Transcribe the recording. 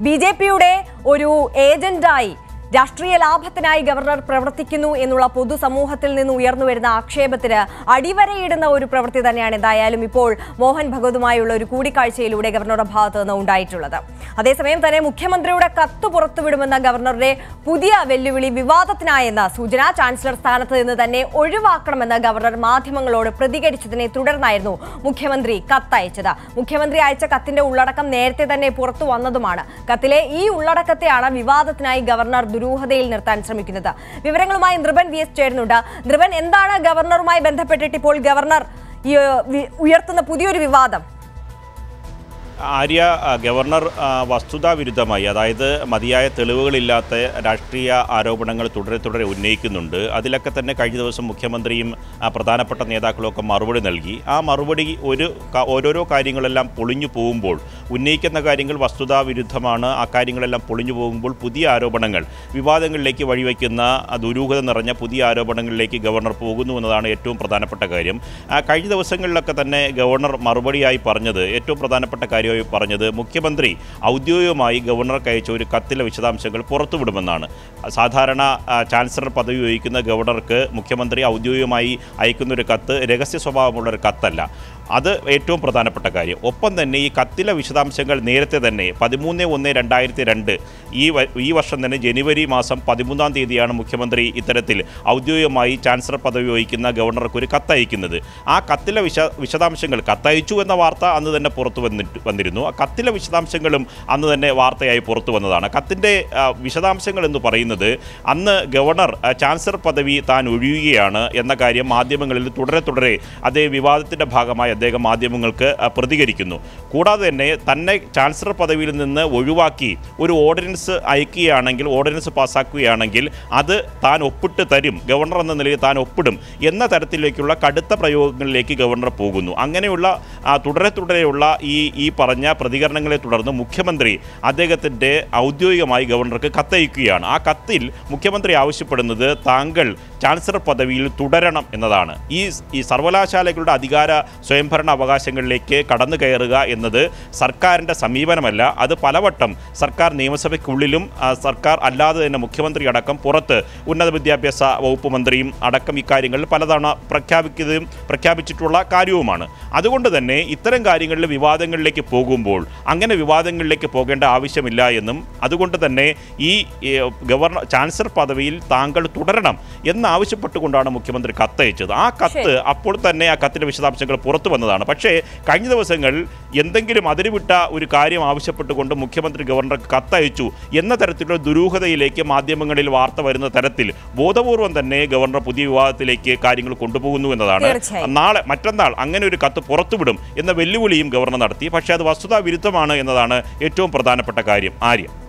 B J പിയുടെ ഒരു ഏജന്റായി രാഷ്ട്രീയ ലാഭത്തിനായി ഗവർണർ പ്രവർത്തിക്കുന്നു എന്നുള്ള പൊതുസമൂഹത്തിൽ നിന്ന് ഉയർന്നു വരുന്ന ആക്ഷേപത്തിന് അടിവരയിടുന്ന ഒരു പ്രവൃത്തി തന്നെയാണ് എന്തായാലും ഇപ്പോൾ മോഹൻ ഭഗവതുമായുള്ള ഒരു കൂടിക്കാഴ്ചയിലൂടെ ഗവർണറുടെ ഭാഗത്തു നിന്ന് ഉണ്ടായിട്ടുള്ളത് അതേസമയം തന്നെ മുഖ്യമന്ത്രിയുടെ കത്ത് പുറത്തുവിടുമെന്ന ഗവർണറുടെ പുതിയ വെല്ലുവിളി വിവാദത്തിനായെന്ന സൂചന ചാൻസലർ സ്ഥാനത്ത് നിന്ന് തന്നെ ഒഴിവാക്കണമെന്ന് ഗവർണർ മാധ്യമങ്ങളോട് പ്രതികരിച്ചതിനെ തുടർന്നായിരുന്നു മുഖ്യമന്ത്രി കത്തയച്ചത് മുഖ്യമന്ത്രി അയച്ച കത്തിന്റെ ഉള്ളടക്കം നേരത്തെ തന്നെ പുറത്തു വന്നതുമാണ് കത്തിലെ ഈ ഉള്ളടക്കത്തെയാണ് വിവാദത്തിനായി ഗവർണർ ദുരൂഹതയിൽ നിർത്താൻ ശ്രമിക്കുന്നത് വിവരങ്ങളുമായി നൃപൻ വി എസ് ചേരുന്നുണ്ട് നൃപൻ എന്താണ് ഗവർണറുമായി ബന്ധപ്പെട്ടിട്ട് ഇപ്പോൾ ഗവർണർ ഈ, ഏഹ്, വി- ഉയർത്തുന്ന പുതിയൊരു വിവാദം ആര്യ ആ, ഗവർണർ ആ, വസ്തുതാവിരുദ്ധമായി അതായത് മതിയായ തെളിവുകളില്ലാത്ത രാഷ്ട്രീയ ആരോപണങ്ങൾ തുടരെ തുടരെ ഉന്നയിക്കുന്നുണ്ട് അതിലൊക്കെ തന്നെ കഴിഞ്ഞ ദിവസം മുഖ്യമന്ത്രിയും ആ, പ്രധാനപ്പെട്ട നേതാക്കളുമൊക്കെ മറുപടി നൽകി ആ മറുപടി ഒരു ക- ഓരോരോ കാര്യങ്ങളെല്ലാം പൊളിഞ്ഞു പോകുമ്പോൾ ഉന്നയിക്കുന്ന കാര്യങ്ങൾ വസ്തുതാവിരുദ്ധമാണ് ആ കാര്യങ്ങളെല്ലാം പൊളിഞ്ഞു പോകുമ്പോൾ പുതിയ ആരോപണങ്ങൾ വിവാദങ്ങളിലേക്ക് വഴിവെക്കുന്ന ആ, ദുരൂഹത നിറഞ്ഞ പുതിയ ആരോപണങ്ങളിലേക്ക് ഗവർണർ പോകുന്നു എന്നതാണ് ഏറ്റവും പ്രധാനപ്പെട്ട കാര്യം ആ, കഴിഞ്ഞ ദിവസങ്ങളിലൊക്കെ തന്നെ ഗവർണർ മറുപടിയായി പറഞ്ഞത് ഏറ്റവും പ്രധാനപ്പെട്ട കാര്യമായി പറഞ്ഞത് മുഖ്യമന്ത്രി ഔദ്യോഗികമായി ഗവർണർക്ക് അയച്ച ഒരു കത്തിലെ വിശദാംശങ്ങൾ പുറത്തുവിടുമെന്നാണ് സാധാരണ ആ, ചാൻസലർ പദവി വഹിക്കുന്ന ഗവർണർക്ക് മുഖ്യമന്ത്രി ഔദ്യോഗികമായി അയക്കുന്ന ഒരു കത്ത് രഹസ്യ സ്വഭാവമുള്ള ഒരു കത്തല്ല അത് ഏറ്റവും പ്രധാനപ്പെട്ട കാര്യം ഒപ്പം തന്നെ ഈ കത്തിലെ വിശദാംശങ്ങൾ നേരത്തെ തന്നെ പതിമൂന്ന് ഒന്ന് രണ്ടായിരത്തി രണ്ട് ഈ വ- ഈ വർഷം തന്നെ ജനുവരി മാസം പതിമൂന്നാം തീയതിയാണ് മുഖ്യമന്ത്രി ഇത്തരത്തിൽ ഔദ്യോഗികമായി ചാൻസലർ പദവി വഹിക്കുന്ന ഗവർണർക്ക് ഒരു കത്തയക്കുന്നത് ആ കത്തിലെ വിശ വിശദാംശങ്ങൾ കത്തയച്ചു എന്ന വാർത്ത അന്ന് തന്നെ പുറത്തു വന്നിട്ട് വന്നിരുന്നു ആ കത്തിലെ വിശദാംശങ്ങളും അന്ന് തന്നെ വാർത്തയായി പുറത്തു വന്നതാണ് കത്തിൻ്റെ ആ, വിശദാംശങ്ങൾ എന്ന് പറയുന്നത് അന്ന് ഗവർണർ ആ, ചാൻസലർ പദവി താൻ ഒഴിയുകയാണ് എന്ന കാര്യം മാധ്യമങ്ങളിൽ തുടരെ തുടരെ അതേ വിവാദത്തിൻ്റെ ഭാഗമായി അദ്ദേഹം മാധ്യമങ്ങൾക്ക് ആ, പ്രതികരിക്കുന്നു കൂടാതെ തന്നെ തന്നെ ചാൻസലർ പദവിയിൽ നിന്ന് ഒഴിവാക്കി ഒരു ഓർഡിനൻസ് അയക്കുകയാണെങ്കിൽ ഓർഡിനൻസ് പാസ്സാക്കുകയാണെങ്കിൽ അത് താൻ ഒപ്പിട്ട് തരും ഗവർണർ എന്ന നിലയിൽ താൻ ഒപ്പിടും എന്ന തരത്തിലേക്കുള്ള കടുത്ത പ്രയോഗങ്ങളിലേക്ക് ഗവർണർ പോകുന്നു അങ്ങനെയുള്ള ആ, തുടരെ തുടരെയുള്ള ഈ ഈ പറഞ്ഞ പ്രതികരണങ്ങളെ തുടർന്ന് മുഖ്യമന്ത്രി അദ്ദേഹത്തിൻ്റെ ഔദ്യോഗികമായി ഗവർണർക്ക് കത്തയക്കുകയാണ് ആ കത്തിൽ മുഖ്യമന്ത്രി ആവശ്യപ്പെടുന്നത് താങ്കൾ ചാൻസലർ പദവിയിൽ തുടരണം എന്നതാണ് ഈ ഈ സർവകലാശാലകളുടെ അധികാര സ്വയംഭരണ അവകാശങ്ങളിലേക്ക് കടന്നു കയറുക എന്നത് സർക്കാരിൻ്റെ സമീപനമല്ല അത് പലവട്ടം സർക്കാർ നിയമസഭയ്ക്കുള്ളിലും ആ, സർക്കാർ അല്ലാതെ തന്നെ മുഖ്യമന്ത്രി അടക്കം പുറത്ത് ഉന്നത വിദ്യാഭ്യാസ വകുപ്പ് മന്ത്രിയും അടക്കം ഇക്കാര്യങ്ങളിൽ പലതവണ പ്രഖ്യാപിക്കുകയും പ്രഖ്യാപിച്ചിട്ടുള്ള കാര്യവുമാണ് അതുകൊണ്ട് തന്നെ ഇത്തരം കാര്യങ്ങളിൽ വിവാദങ്ങളിലേക്ക് പോകുമ്പോൾ അങ്ങനെ വിവാദങ്ങളിലേക്ക് പോകേണ്ട ആവശ്യമില്ല എന്നും അതുകൊണ്ട് തന്നെ ഈ ഏ, ഗവർണർ ചാൻസലർ പദവിയിൽ താങ്കൾ തുടരണം എന്നാവശ്യപ്പെട്ടുകൊണ്ടാണ് മുഖ്യമന്ത്രി കത്തയച്ചത് ആ കത്ത് അപ്പോൾ തന്നെ ആ കത്തിൻ്റെ വിശദാംശങ്ങൾ പുറത്തു വന്നതാണ് പക്ഷേ കഴിഞ്ഞ ദിവസങ്ങളിൽ എന്തെങ്കിലും അതിരുവിട്ട ഒരു കാര്യം ആവശ്യപ്പെട്ടുകൊണ്ട് മുഖ്യമന്ത്രി ഗവർണർക്ക് കത്തയച്ചു എന്ന തരത്തിലുള്ള ദുരൂഹതയിലേക്ക് മാധ്യമങ്ങളിൽ വാർത്ത വരുന്ന തരത്തിൽ ബോധപൂർവം തന്നെ ഗവർണർ പുതിയ വിവാദത്തിലേക്ക് കാര്യങ്ങൾ കൊണ്ടുപോകുന്നു എന്നതാണ് തീർച്ചയായും. നാളെ മറ്റന്നാൾ അങ്ങനെ ഒരു കത്ത് പുറത്തുവിടും എന്ന വെല്ലുവിളിയും ഗവർണർ നടത്തി പക്ഷേ അത് വസ്തുതാ വിരുദ്ധമാണ് എന്നതാണ് ഏറ്റവും പ്രധാനപ്പെട്ട കാര്യം ആര്യം